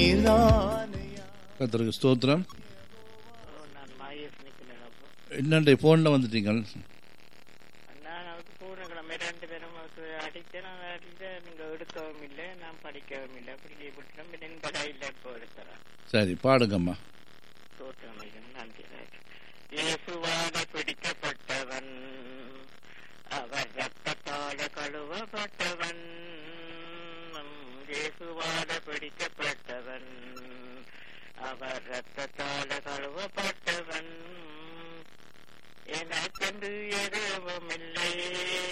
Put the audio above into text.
கத்தருக்கு ஸ்தோத்திரம் நான் மாயஸ் நிக்கிறேன் அப்போ என்னண்டே ஃபோனில் வந்துட்டீங்க நான் அவருக்கு பூர்ணக்கிழமை ரெண்டு பேரும் அவருக்கு அடித்தேன் நான் அடித்தேன் நீங்க எடுக்கவும் இல்லை நான் படிக்கவும் இல்லை அப்படி விட்டுட்டோம் பின்ன இந்த கையில் இப்போ எடுக்கிறேன் சரி பாடுங்கம்மா தோற்றமையும் நன்றி இயேசுவான பிடிக்கப்பட்டவன் அவர் ரத்தத்தால கழுவப்பட்டவன் இயேசுவான பிடிக்கப்பட்டவன் அவர் ரத்தத்தால கழுவப்பட்டவன் எனக்கென்று எதுவும் இல்லை